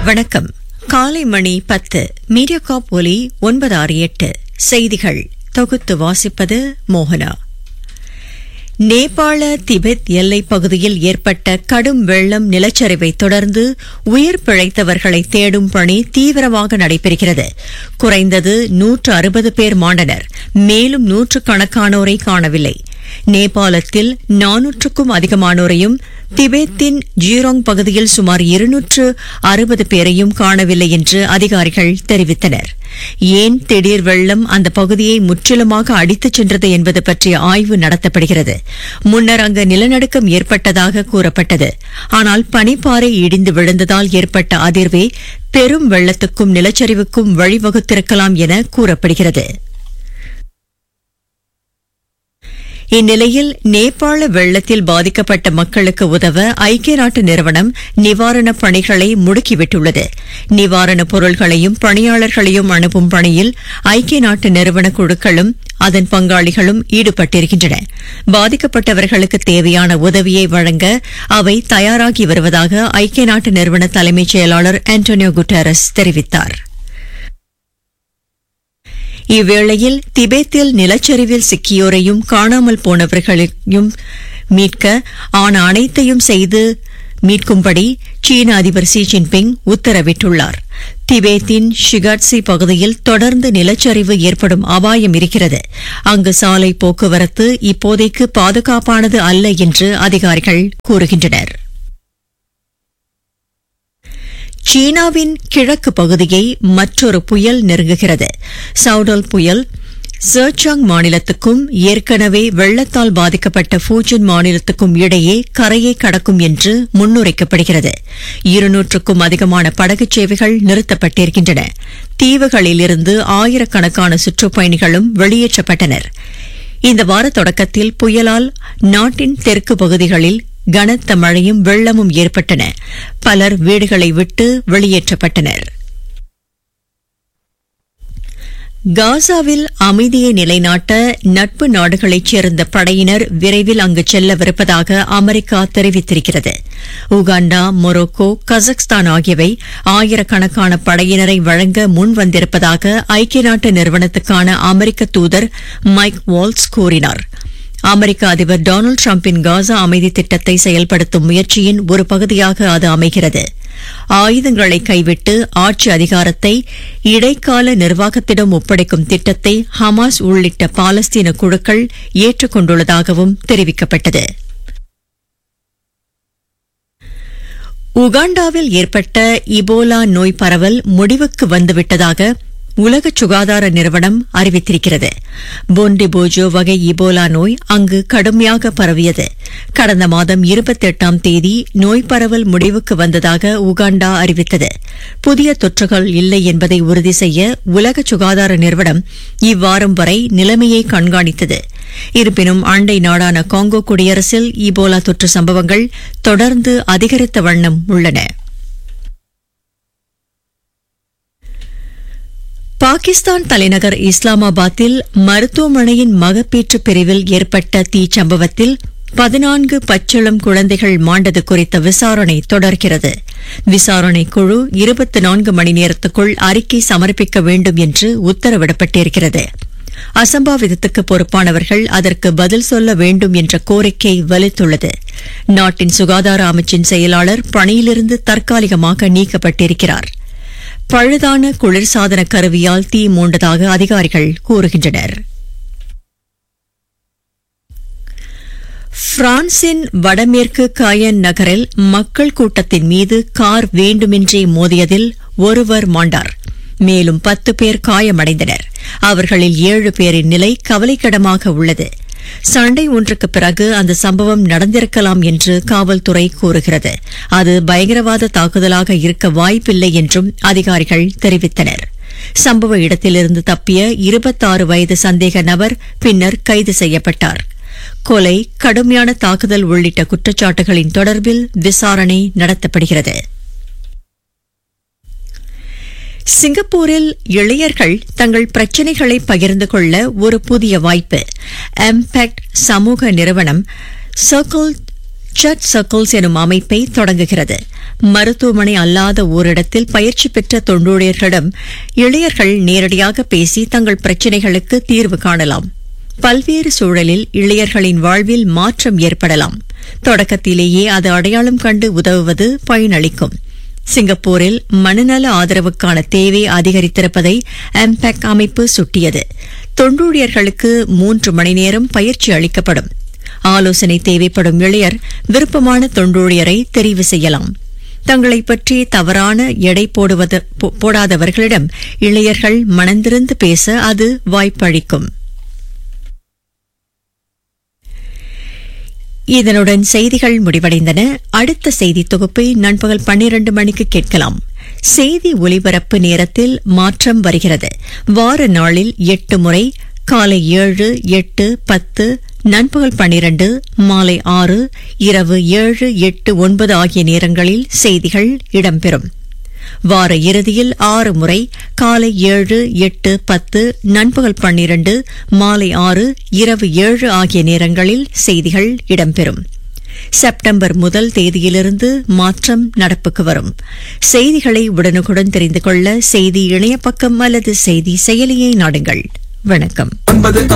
வணக்கம் காலை மணி பத்து மீடியாகாப் ஒலி ஒன்பது ஆறு எட்டு செய்திகள் தொகுத்து வாசிப்பது மோகனா நேபாள திபெத் எல்லைப் பகுதியில் ஏற்பட்ட கடும் வெள்ளம் நிலச்சரிவை தொடர்ந்து உயிர் பிழைத்தவர்களை தேடும் பணி தீவிரமாக நடைபெறுகிறது குறைந்தது நூற்று அறுபது பேர் மாண்டனர் மேலும் நூற்றுக்கணக்கானோரை காணவில்லை நேபாளத்தில் நானூற்றுக்கும் அதிகமானோரையும் திபெத்தின் ஜீரோங் பகுதியில் சுமார் இருநூற்று அறுபது பேரையும் காணவில்லை என்று அதிகாரிகள் தெரிவித்தனர் ஏன் திடீர் வெள்ளம் அந்த பகுதியை முற்றிலுமாக அடித்துச் சென்றது என்பது பற்றிய ஆய்வு நடத்தப்படுகிறது முன்னர் அங்கு நிலநடுக்கம் ஏற்பட்டதாக கூறப்பட்டது ஆனால் பனிப்பாறை இடிந்து விழுந்ததால் ஏற்பட்ட அதிர்வே பெரும் வெள்ளத்துக்கும் நிலச்சரிவுக்கும் வழிவகுத்திருக்கலாம் என கூறப்படுகிறது இந்நிலையில் நேபாள வெள்ளத்தில் பாதிக்கப்பட்ட மக்களுக்கு உதவ ஐக்கிய நாட்டு நிறுவனம் நிவாரணப் பணிகளை முடுக்கிவிட்டுள்ளது நிவாரணப் பொருள்களையும் பணியாளர்களையும் அனுப்பும் பணியில் ஐக்கிய நாட்டு நிறுவன குழுக்களும் அதன் பங்காளிகளும் ஈடுபட்டிருக்கின்றன பாதிக்கப்பட்டவர்களுக்கு தேவையான உதவியை வழங்க அவை தயாராகி வருவதாக ஐக்கிய நாட்டு நிறுவன தலைமைச் செயலாளர் ஆண்டோனியோ குட்டரஸ் தெரிவித்தார் இவ்வேளையில் திபெத்தில் நிலச்சரிவில் சிக்கியோரையும் காணாமல் போனவர்களையும் மீட்க ஆன அனைத்தையும் செய்து மீட்கும்படி சீன அதிபர் ஷி ஜின்பிங் உத்தரவிட்டுள்ளார் திபேத்தின் ஷிகாட்சி பகுதியில் தொடர்ந்து நிலச்சரிவு ஏற்படும் அபாயம் இருக்கிறது அங்கு சாலை போக்குவரத்து இப்போதைக்கு பாதுகாப்பானது அல்ல என்று அதிகாரிகள் கூறுகின்றனர் சீனாவின் கிழக்கு பகுதியை மற்றொரு புயல் நெருங்குகிறது சவுடல் புயல் சர்ச்சாங் மாநிலத்துக்கும் ஏற்கனவே வெள்ளத்தால் பாதிக்கப்பட்ட ஃபூஜன் மாநிலத்துக்கும் இடையே கரையை கடக்கும் என்று முன்னுரைக்கப்படுகிறது இருநூற்றுக்கும் அதிகமான படகுச் சேவைகள் நிறுத்தப்பட்டிருக்கின்றன தீவுகளிலிருந்து ஆயிரக்கணக்கான சுற்றுப்பயணிகளும் வெளியேற்றப்பட்டனர் இந்த வார தொடக்கத்தில் புயலால் நாட்டின் தெற்கு பகுதிகளில் கனத்த மழையும் வெள்ளமும் ஏற்பட்டன பலர் வீடுகளை விட்டு வெளியேற்றப்பட்டனர் காசாவில் அமைதியை நிலைநாட்ட நட்பு நாடுகளைச் சேர்ந்த படையினர் விரைவில் அங்கு செல்லவிருப்பதாக அமெரிக்கா தெரிவித்திருக்கிறது உகாண்டா மொரோக்கோ கசக்ஸ்தான் ஆகியவை ஆயிரக்கணக்கான படையினரை வழங்க முன் வந்திருப்பதாக ஐக்கிய நாட்டு நிறுவனத்துக்கான அமெரிக்க தூதர் மைக் வால்ஸ் கூறினார் அமெரிக்க அதிபர் டொனால்டு டிரம்பின் காசா அமைதி திட்டத்தை செயல்படுத்தும் முயற்சியின் ஒரு பகுதியாக அது அமைகிறது ஆயுதங்களை கைவிட்டு ஆட்சி அதிகாரத்தை இடைக்கால நிர்வாகத்திடம் ஒப்படைக்கும் திட்டத்தை ஹமாஸ் உள்ளிட்ட பாலஸ்தீன குழுக்கள் ஏற்றுக்கொண்டுள்ளதாகவும் தெரிவிக்கப்பட்டது உகாண்டாவில் ஏற்பட்ட இபோலா நோய் பரவல் முடிவுக்கு வந்துவிட்டதாக உலக சுகாதார நிறுவனம் அறிவித்திருக்கிறது போண்டிபோஜோ வகை இபோலா நோய் அங்கு கடுமையாக பரவியது கடந்த மாதம் இருபத்தெட்டாம் தேதி நோய் பரவல் முடிவுக்கு வந்ததாக உகாண்டா அறிவித்தது புதிய தொற்றுகள் இல்லை என்பதை உறுதி செய்ய உலக சுகாதார நிறுவனம் இவ்வாரம் வரை நிலைமையை கண்காணித்தது இருப்பினும் அண்டை நாடான காங்கோ குடியரசில் இபோலா தொற்று சம்பவங்கள் தொடர்ந்து அதிகரித்த வண்ணம் உள்ளன பாகிஸ்தான் தலைநகர் இஸ்லாமாபாத்தில் மருத்துவமனையின் மகப்பேற்று பிரிவில் ஏற்பட்ட தீச்சம்பவத்தில் பதினான்கு பச்சிளம் குழந்தைகள் மாண்டது குறித்த விசாரணை தொடர்கிறது விசாரணை குழு இருபத்தி நான்கு மணி நேரத்துக்குள் அறிக்கை சமர்ப்பிக்க வேண்டும் என்று உத்தரவிடப்பட்டிருக்கிறது அசம்பாவிதத்துக்கு பொறுப்பானவர்கள் அதற்கு பதில் சொல்ல வேண்டும் என்ற கோரிக்கை வலுத்துள்ளது நாட்டின் சுகாதார அமைச்சின் செயலாளர் பணியிலிருந்து தற்காலிகமாக நீக்கப்பட்டிருக்கிறார் பழுதான குளிர்சாதன கருவியால் தீ மூண்டதாக அதிகாரிகள் கூறுகின்றனர் பிரான்சின் வடமேற்கு காயன் நகரில் மக்கள் கூட்டத்தின் மீது கார் வேண்டுமென்றே மோதியதில் ஒருவர் மாண்டார் மேலும் பத்து பேர் காயமடைந்தனர் அவர்களில் ஏழு பேரின் நிலை கவலைக்கிடமாக உள்ளது சண்டை ஒன்றுக்கு பிறகு அந்த சம்பவம் நடந்திருக்கலாம் என்று காவல்துறை கூறுகிறது அது பயங்கரவாத தாக்குதலாக இருக்க வாய்ப்பில்லை என்றும் அதிகாரிகள் தெரிவித்தனர் சம்பவ இடத்திலிருந்து தப்பிய இருபத்தாறு வயது சந்தேக நபர் பின்னர் கைது செய்யப்பட்டார் கொலை கடுமையான தாக்குதல் உள்ளிட்ட குற்றச்சாட்டுகளின் தொடர்பில் விசாரணை நடத்தப்படுகிறது சிங்கப்பூரில் இளையர்கள் தங்கள் பிரச்சினைகளை பகிர்ந்து கொள்ள ஒரு புதிய வாய்ப்பு எம்பேக்ட் சமூக நிறுவனம் சர்க்கிள் சட் சர்க்கிள்ஸ் எனும் அமைப்பை தொடங்குகிறது மருத்துவமனை அல்லாத ஓரிடத்தில் பயிற்சி பெற்ற தொண்டூழியர்களிடம் இளையர்கள் நேரடியாக பேசி தங்கள் பிரச்சினைகளுக்கு தீர்வு காணலாம் பல்வேறு சூழலில் இளையர்களின் வாழ்வில் மாற்றம் ஏற்படலாம் தொடக்கத்திலேயே அது அடையாளம் கண்டு உதவுவது பயனளிக்கும் சிங்கப்பூரில் மனநல ஆதரவுக்கான தேவை அதிகரித்திருப்பதை அம்பேக் அமைப்பு சுட்டியது தொண்டூழியர்களுக்கு மூன்று மணி நேரம் பயிற்சி அளிக்கப்படும் ஆலோசனை தேவைப்படும் இளையர் விருப்பமான தொண்டூழியரை தெரிவு செய்யலாம் தங்களை பற்றி தவறான எடை போடுவது போ- போடாதவர்களிடம் இளையர்கள் மனந்திருந்து பேச அது வாய்ப்பளிக்கும் இதனுடன் செய்திகள் முடிவடைந்தன அடுத்த செய்தி தொகுப்பை நண்பகல் பன்னிரண்டு மணிக்கு கேட்கலாம் செய்தி ஒலிபரப்பு நேரத்தில் மாற்றம் வருகிறது வார நாளில் எட்டு முறை காலை ஏழு எட்டு பத்து நண்பகல் பன்னிரண்டு மாலை ஆறு இரவு ஏழு எட்டு ஒன்பது ஆகிய நேரங்களில் செய்திகள் இடம்பெறும் வார இறுதியில் ஆறு முறை காலை ஏழு எட்டு பத்து நண்பகல் பன்னிரண்டு மாலை ஆறு இரவு ஏழு ஆகிய நேரங்களில் செய்திகள் இடம்பெறும் செப்டம்பர் முதல் தேதியிலிருந்து மாற்றம் நடப்புக்கு வரும் செய்திகளை உடனுக்குடன் தெரிந்து கொள்ள செய்தி இணைய பக்கம் அல்லது செய்தி செயலியை நாடுங்கள் வணக்கம் ஒன்பது